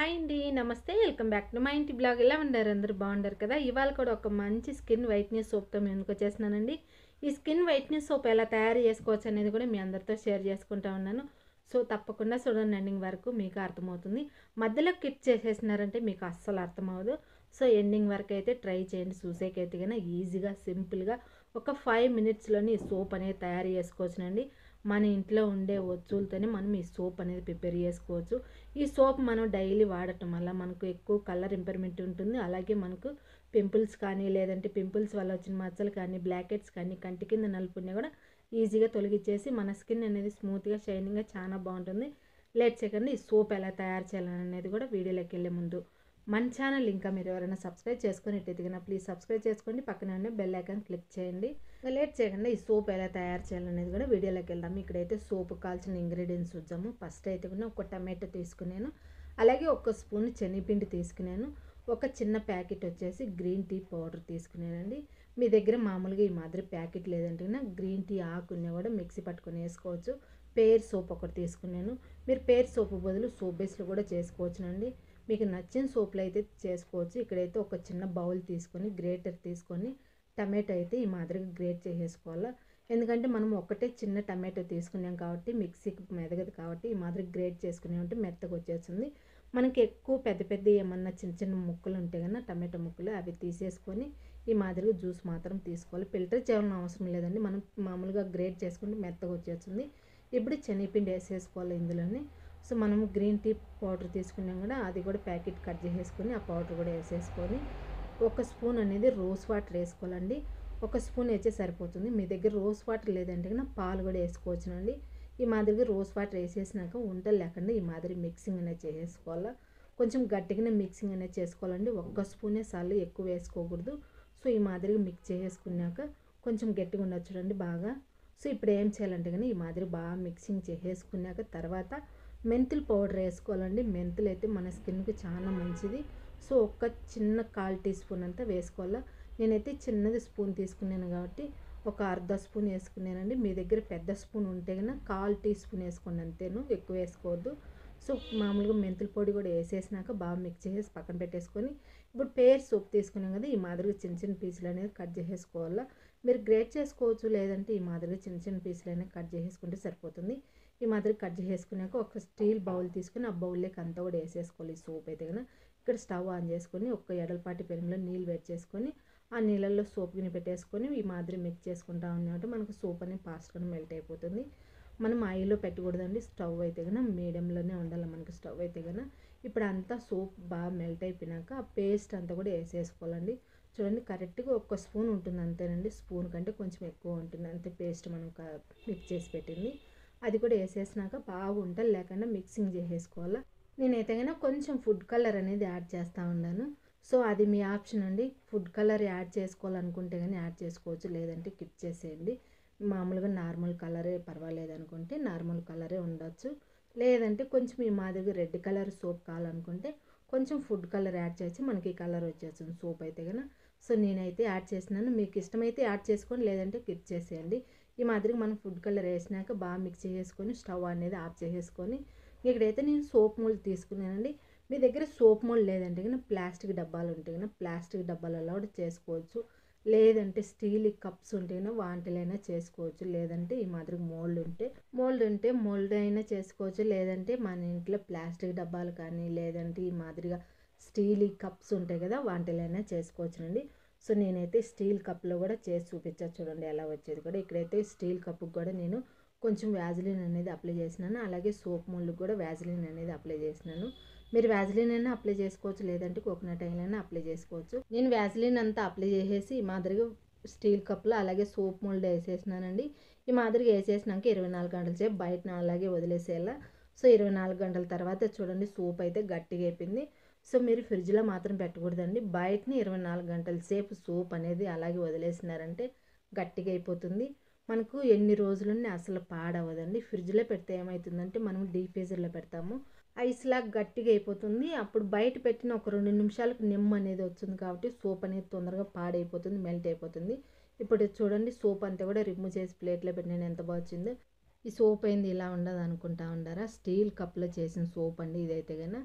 hi అండి నమస్తే welcome back to మా ఇంటి బ్లాగ్ ఎలా ఉన్నారు అందరూ బాగుండారు కదా ఇవాళ కూడా ఒక మంచి స్కిన్ వైట్నెస్ సోప్తో మేము ఎందుకు వచ్చేస్తున్నానండి ఈ స్కిన్ వైట్నెస్ సోప్ ఎలా తయారు చేసుకోవచ్చు అనేది కూడా మీ అందరితో షేర్ చేసుకుంటా ఉన్నాను సో తప్పకుండా చూడండి ఎండింగ్ వరకు మీకు అర్థమవుతుంది మధ్యలో కిప్ చేసేసినారంటే మీకు అస్సలు అర్థమవుదు సో ఎండింగ్ వరకు అయితే ట్రై చేయండి చూసేకైతే కన్నా ఈజీగా సింపుల్గా ఒక ఫైవ్ మినిట్స్లోని ఈ సోప్ అనేది తయారు చేసుకోవచ్చునండి మన ఇంట్లో ఉండే వస్తువులతోనే మనం ఈ సోప్ అనేది ప్రిపేర్ చేసుకోవచ్చు ఈ సోప్ మనం డైలీ వాడటం వల్ల మనకు ఎక్కువ కలర్ ఇంప్రూవ్మెంట్ ఉంటుంది అలాగే మనకు పింపుల్స్ కానీ లేదంటే పింపుల్స్ వల్ల వచ్చిన మచ్చలు కానీ బ్లాకెట్స్ కానీ కంటి కింద నలుపుని కూడా ఈజీగా తొలగించేసి మన స్కిన్ అనేది స్మూత్గా షైనింగ్గా చాలా బాగుంటుంది లేట్ చేయకుండా ఈ సోప్ ఎలా తయారు చేయాలని అనేది కూడా వీడియోలోకి వెళ్ళే ముందు మన ఛానల్ ఇంకా మీరు ఎవరైనా సబ్స్క్రైబ్ చేసుకునేట్టయితే కన్నా ప్లీజ్ సబ్స్క్రైబ్ చేసుకోండి పక్కన ఉండే బెల్ ఐకాన్ క్లిక్ చేయండి లేట్ చేయకుండా ఈ సోప్ ఎలా తయారు చేయాలనేది కూడా వీడియోలోకి వెళ్దాం ఇక్కడైతే సోప్ కాల్చిన ఇంగ్రీడియంట్స్ చూద్దాము ఫస్ట్ అయితే కూడా ఒక టమాటో తీసుకున్నాను అలాగే ఒక స్పూన్ శనగపిండి తీసుకున్నాను ఒక చిన్న ప్యాకెట్ వచ్చేసి గ్రీన్ టీ పౌడర్ తీసుకున్నానండి మీ దగ్గర మామూలుగా ఈ మాదిరి ప్యాకెట్ లేదంటే కన్నా గ్రీన్ టీ ఆకుని కూడా మిక్సీ పట్టుకొని వేసుకోవచ్చు పేర్ సోప్ ఒకటి తీసుకున్నాను మీరు పేర్ సోప్ బదులు సోప్ బేస్లో కూడా చేసుకోవచ్చునండి మీకు నచ్చిన సోప్లు అయితే చేసుకోవచ్చు ఇక్కడైతే ఒక చిన్న బౌల్ తీసుకొని గ్రేటర్ తీసుకొని టమాటో అయితే ఈ మాదిరిగా గ్రేట్ చేసేసుకోవాలా ఎందుకంటే మనం ఒకటే చిన్న టమాటో తీసుకున్నాం కాబట్టి మిక్సీకి మెదగదు కాబట్టి ఈ మాదిరి గ్రేట్ చేసుకునే ఉంటే మెత్తగా వచ్చేస్తుంది మనకి ఎక్కువ పెద్ద పెద్ద ఏమన్నా చిన్న చిన్న ముక్కలు ఉంటే కన్నా టమాటో ముక్కలు అవి తీసేసుకొని ఈ మాదిరిగా జ్యూస్ మాత్రం తీసుకోవాలి ఫిల్టర్ చేయాలని అవసరం లేదండి మనం మామూలుగా గ్రేట్ చేసుకుంటే మెత్తగా వచ్చేస్తుంది ఇప్పుడు శనగపిండి వేసేసుకోవాలి ఇందులోనే సో మనము గ్రీన్ టీ పౌడర్ తీసుకున్నాం కూడా అది కూడా ప్యాకెట్ కట్ చేసేసుకొని ఆ పౌడర్ కూడా వేసేసుకొని ఒక స్పూన్ అనేది రోజ్ వాటర్ వేసుకోవాలండి ఒక స్పూన్ వేస్తే సరిపోతుంది మీ దగ్గర రోజ్ వాటర్ లేదంటే కన్నా పాలు కూడా వేసుకోవచ్చునండి ఈ మాదిరిగా రోజ్ వాటర్ వేసేసినాక ఉంటలు లేకుండా ఈ మాదిరి మిక్సింగ్ అనేది చేసేసుకోవాలా కొంచెం గట్టిగానే మిక్సింగ్ అనేది చేసుకోవాలండి ఒక్క స్పూనే సార్లు ఎక్కువ వేసుకోకూడదు సో ఈ మాదిరిగా మిక్స్ చేసేసుకున్నాక కొంచెం గట్టిగా ఉండొచ్చు చూడండి బాగా సో ఇప్పుడు ఏం చేయాలంటే కానీ ఈ మాదిరి బాగా మిక్సింగ్ చేసేసుకున్నాక తర్వాత మెంతులు పౌడర్ వేసుకోవాలండి మెంతులు అయితే మన స్కిన్కి చాలా మంచిది సో ఒక్క చిన్న కాల్ టీ స్పూన్ అంతా వేసుకోవాలా నేనైతే చిన్నది స్పూన్ తీసుకున్నాను కాబట్టి ఒక అర్ధ స్పూన్ వేసుకున్నానండి మీ దగ్గర పెద్ద స్పూన్ ఉంటే కన్నా కాల్ టీ స్పూన్ వేసుకోండి అంతేను ఎక్కువ వేసుకోవద్దు సో మామూలుగా మెంతుల పొడి కూడా వేసేసినాక బాగా మిక్స్ చేసేసి పక్కన పెట్టేసుకొని ఇప్పుడు పేర్ సోప్ తీసుకున్నాం కదా ఈ మాదిరిగా చిన్న చిన్న పీసులు అనేది కట్ చేసేసుకోవాలా మీరు గ్రేట్ చేసుకోవచ్చు లేదంటే ఈ మాదిరిగా చిన్న చిన్న పీసులు అనేది కట్ చేసేసుకుంటే సరిపోతుంది ఈ మాదిరి కట్ చేసేసుకున్నాక ఒక స్టీల్ బౌల్ తీసుకుని ఆ బౌల్లోకి అంతా కూడా వేసేసుకోవాలి ఈ సోప్ అయితే కనుక ఇక్కడ స్టవ్ ఆన్ చేసుకొని ఒక ఎడలపాటి పెరుగులో నీళ్ళు వేడి చేసుకొని ఆ నీళ్ళల్లో సోప్ గిన్నె పెట్టేసుకొని ఈ మాదిరి మిక్స్ చేసుకుంటా ఉన్నట్టు మనకు సోప్ అనేది ఫాస్ట్గా మెల్ట్ అయిపోతుంది మనం ఆయిల్లో పెట్టకూడదండి స్టవ్ అయితే కనుక మీడియంలోనే ఉండాలి మనకి స్టవ్ అయితే కనుక ఇప్పుడు అంతా సోప్ బాగా మెల్ట్ అయిపోయినాక ఆ పేస్ట్ అంతా కూడా వేసేసుకోవాలండి చూడండి కరెక్ట్గా ఒక్క స్పూన్ ఉంటుంది అంతేనండి స్పూన్ కంటే కొంచెం ఎక్కువ ఉంటుంది అంతే పేస్ట్ మనం మిక్స్ చేసి పెట్టింది అది కూడా వేసేసినాక బాగా ఉంటలు లేకుండా మిక్సింగ్ చేసేసుకోవాలా నేనైతే కనుక కొంచెం ఫుడ్ కలర్ అనేది యాడ్ చేస్తూ ఉన్నాను సో అది మీ ఆప్షన్ అండి ఫుడ్ కలర్ యాడ్ చేసుకోవాలనుకుంటే కానీ యాడ్ చేసుకోవచ్చు లేదంటే కిప్ చేసేయండి మామూలుగా నార్మల్ కలరే పర్వాలేదు అనుకుంటే నార్మల్ కలరే ఉండొచ్చు లేదంటే కొంచెం ఈ మాదిరిగా రెడ్ కలర్ సోప్ కావాలనుకుంటే కొంచెం ఫుడ్ కలర్ యాడ్ చేసి మనకి కలర్ వచ్చేస్తుంది సోప్ అయితే కనుక సో నేనైతే యాడ్ చేసినాను మీకు ఇష్టమైతే యాడ్ చేసుకోండి లేదంటే కిప్ చేసేయండి ఈ మాదిరిగా మనం ఫుడ్ కలర్ వేసినాక బాగా మిక్స్ చేసుకొని స్టవ్ అనేది ఆఫ్ చేసేసుకొని ఇక్కడైతే నేను సోప్ మోల్డ్ తీసుకున్నానండి మీ దగ్గర సోప్ మోల్డ్ లేదంటే కనుక ప్లాస్టిక్ డబ్బాలు ఉంటే కనుక ప్లాస్టిక్ డబ్బాలలో కూడా చేసుకోవచ్చు లేదంటే స్టీల్ కప్స్ ఉంటే కనుక వాంటిలైనా చేసుకోవచ్చు లేదంటే ఈ మాదిరి మోల్డ్ ఉంటే మోల్డ్ ఉంటే మోల్డ్ అయినా చేసుకోవచ్చు లేదంటే మన ఇంట్లో ప్లాస్టిక్ డబ్బాలు కానీ లేదంటే ఈ మాదిరిగా స్టీల్ కప్స్ ఉంటాయి కదా వాంటిలైనా చేసుకోవచ్చునండి సో నేనైతే స్టీల్ కప్లో కూడా చేసి చూపించా చూడండి ఎలా వచ్చేది కూడా ఇక్కడైతే స్టీల్ కప్పుకి కూడా నేను కొంచెం వ్యాజిలిన్ అనేది అప్లై చేసినాను అలాగే సోప్ మోల్డ్ కూడా వ్యాజిలిన్ అనేది అప్లై చేసినాను మీరు వ్యాజిలిన్ అయినా అప్లై చేసుకోవచ్చు లేదంటే కోకోనట్ ఆయిల్ అయినా అప్లై చేసుకోవచ్చు నేను వ్యాజిలిన్ అంతా అప్లై చేసేసి ఈ మాదిరిగా స్టీల్ కప్లో అలాగే సోప్ మోల్డ్ వేసేసినానండి ఈ మాదిరిగా వేసేసినాక ఇరవై నాలుగు గంటల సేపు బయట అలాగే వదిలేసేయాల సో ఇరవై నాలుగు గంటల తర్వాత చూడండి సోప్ అయితే గట్టిగా అయిపోయింది సో మీరు ఫ్రిడ్జ్లో మాత్రం పెట్టకూడదండి బయటని ఇరవై నాలుగు గంటల సేపు సోప్ అనేది అలాగే వదిలేసినారంటే గట్టిగా అయిపోతుంది మనకు ఎన్ని రోజులున్నా అసలు పాడవదండి ఫ్రిడ్జ్లో పెడితే ఏమవుతుందంటే మనం డీప్ ఫ్రీజర్లో పెడతాము ఐస్ లాగా గట్టిగా అయిపోతుంది అప్పుడు బయట పెట్టిన ఒక రెండు నిమిషాలకు నిమ్మ అనేది వచ్చింది కాబట్టి సోప్ అనేది తొందరగా పాడైపోతుంది మెల్ట్ అయిపోతుంది ఇప్పుడు చూడండి సోప్ అంతా కూడా రిమూవ్ చేసి ప్లేట్లో పెట్టిన ఎంత బాగా వచ్చిందో ఈ సోప్ అయింది ఇలా ఉండదు అనుకుంటా ఉండారా స్టీల్ కప్లో చేసిన సోప్ అండి ఇదైతే కన్నా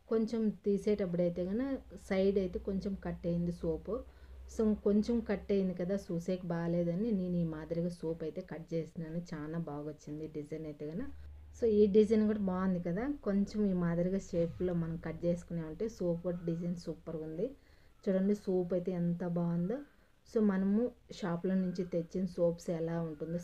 కొంచెం తీసేటప్పుడు అయితే కనుక సైడ్ అయితే కొంచెం కట్ అయింది సోపు సో కొంచెం కట్ అయింది కదా చూసేకి బాగాలేదని నేను ఈ మాదిరిగా సోప్ అయితే కట్ చేసినాను చాలా బాగా వచ్చింది డిజైన్ అయితే కనుక సో ఈ డిజైన్ కూడా బాగుంది కదా కొంచెం ఈ మాదిరిగా షేప్లో మనం కట్ చేసుకునే ఉంటే సోప్ డిజైన్ సూపర్గా ఉంది చూడండి సోప్ అయితే ఎంత బాగుందో సో మనము షాప్లో నుంచి తెచ్చిన సోప్స్ ఎలా ఉంటుందో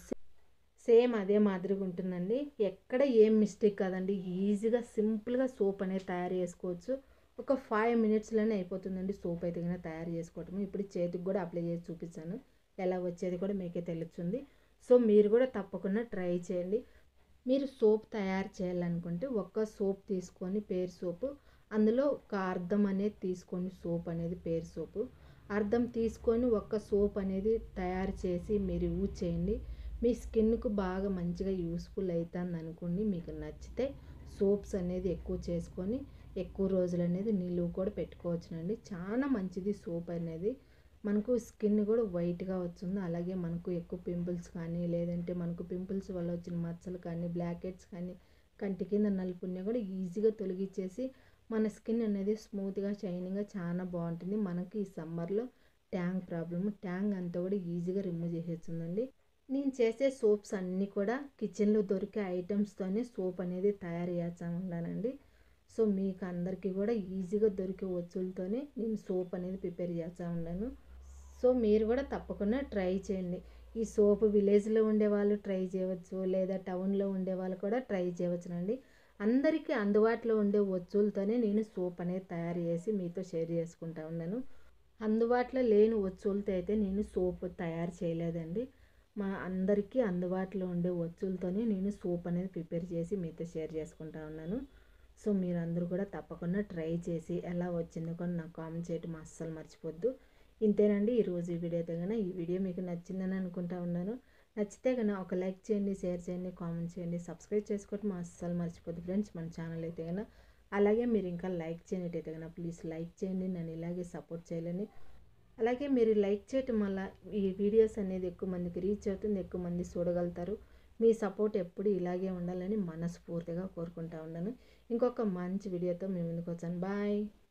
సేమ్ అదే మాదిరిగా ఉంటుందండి ఎక్కడ ఏం మిస్టేక్ కాదండి ఈజీగా సింపుల్గా సోప్ అనేది తయారు చేసుకోవచ్చు ఒక ఫైవ్ మినిట్స్లోనే అయిపోతుందండి సోప్ అయితే కనుక తయారు చేసుకోవటం ఇప్పుడు చేతికి కూడా అప్లై చేసి చూపించాను ఎలా వచ్చేది కూడా మీకే తెలుస్తుంది సో మీరు కూడా తప్పకుండా ట్రై చేయండి మీరు సోప్ తయారు చేయాలనుకుంటే ఒక్క సోప్ తీసుకొని పేరు సోపు అందులో ఒక అర్థం అనేది తీసుకొని సోప్ అనేది పేరు సోపు అర్థం తీసుకొని ఒక్క సోప్ అనేది తయారు చేసి మీరు యూజ్ చేయండి మీ స్కిన్కు బాగా మంచిగా యూస్ఫుల్ అవుతుంది అనుకోండి మీకు నచ్చితే సోప్స్ అనేది ఎక్కువ చేసుకొని ఎక్కువ రోజులు అనేది నిలువ కూడా పెట్టుకోవచ్చునండి చాలా మంచిది సోప్ అనేది మనకు స్కిన్ కూడా వైట్గా వస్తుంది అలాగే మనకు ఎక్కువ పింపుల్స్ కానీ లేదంటే మనకు పింపుల్స్ వల్ల వచ్చిన మచ్చలు కానీ బ్లాక్ హెడ్స్ కానీ కంటి కింద నలుపున్నా కూడా ఈజీగా తొలగించేసి మన స్కిన్ అనేది స్మూత్గా షైనింగ్గా చాలా బాగుంటుంది మనకి ఈ సమ్మర్లో ట్యాంగ్ ప్రాబ్లమ్ ట్యాంగ్ అంతా కూడా ఈజీగా రిమూవ్ చేసేస్తుందండి నేను చేసే సోప్స్ అన్నీ కూడా కిచెన్లో దొరికే ఐటమ్స్తోనే సోప్ అనేది తయారు చేస్తా ఉన్నానండి సో మీకు అందరికీ కూడా ఈజీగా దొరికే వస్తువులతోనే నేను సోప్ అనేది ప్రిపేర్ చేస్తూ ఉన్నాను సో మీరు కూడా తప్పకుండా ట్రై చేయండి ఈ సోప్ విలేజ్లో ఉండే వాళ్ళు ట్రై చేయవచ్చు లేదా టౌన్లో ఉండే వాళ్ళు కూడా ట్రై చేయవచ్చునండి అందరికీ అందుబాటులో ఉండే వస్తువులతోనే నేను సోప్ అనేది తయారు చేసి మీతో షేర్ చేసుకుంటా ఉన్నాను అందుబాటులో లేని వస్తువులతో అయితే నేను సోప్ తయారు చేయలేదండి మా అందరికీ అందుబాటులో ఉండే వస్తువులతోనే నేను సోప్ అనేది ప్రిపేర్ చేసి మీతో షేర్ చేసుకుంటా ఉన్నాను సో మీరందరూ కూడా తప్పకుండా ట్రై చేసి ఎలా వచ్చిందో కూడా నాకు కామెంట్ చేయటం అస్సలు మర్చిపోద్దు ఇంతేనండి ఈరోజు ఈ వీడియో అయితే కనుక ఈ వీడియో మీకు నచ్చిందని అనుకుంటా ఉన్నాను నచ్చితే కనుక ఒక లైక్ చేయండి షేర్ చేయండి కామెంట్ చేయండి సబ్స్క్రైబ్ చేసుకోవటం అస్సలు మర్చిపోద్దు ఫ్రెండ్స్ మన ఛానల్ అయితే కనుక అలాగే మీరు ఇంకా లైక్ చేయనట్టయితే కనుక ప్లీజ్ లైక్ చేయండి నన్ను ఇలాగే సపోర్ట్ చేయాలని అలాగే మీరు లైక్ చేయటం వల్ల ఈ వీడియోస్ అనేది ఎక్కువ మందికి రీచ్ అవుతుంది ఎక్కువ మంది చూడగలుగుతారు మీ సపోర్ట్ ఎప్పుడు ఇలాగే ఉండాలని మనస్ఫూర్తిగా కోరుకుంటా ఉన్నాను ఇంకొక మంచి వీడియోతో మేము ముందుకు వచ్చాను బాయ్